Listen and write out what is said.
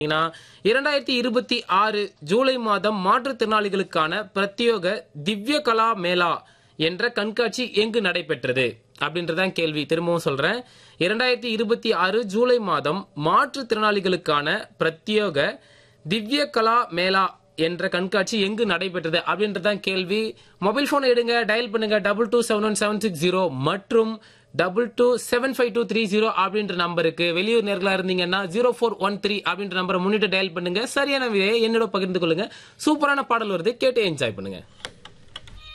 பார்த்தீங்கன்னா, இரண்டாயிரத்தி இருபத்தி ஆறு ஜூலை மாதம் மாற்றுத்திறனாளிகளுக்கான பிரத்யோக திவ்ய கலா மேளா என்ற கண்காட்சி எங்கு நடைபெற்றது அப்படின்றதான் கேள்வி திரும்பவும் சொல்றேன் இரண்டாயிரத்தி இருபத்தி ஆறு ஜூலை மாதம் மாற்றுத்திறனாளிகளுக்கான பிரத்யோக திவ்ய கலா மேளா என்ற கண்காட்சி எங்கு நடைபெற்றது அப்படின்றதான் கேள்வி மொபைல் போன் எடுங்க டயல் பண்ணுங்க double two seven one seven six zero மற்றும் double two seven five two three zero அப்படின்ற நம்பருக்கு வெளியூர் நேர்களா இருந்தீங்கன்னா ஜீரோ ஃபோர் ஒன் த்ரீ அப்படின்ற நம்பரை முன்னிட்டு டயல் பண்ணுங்க சரியான விதையை என்னோட பகிர்ந்து கொள்ளுங்க சூப்பரான பாடல் வருது கேட்டு என்ஜாய் பண்ணுங்க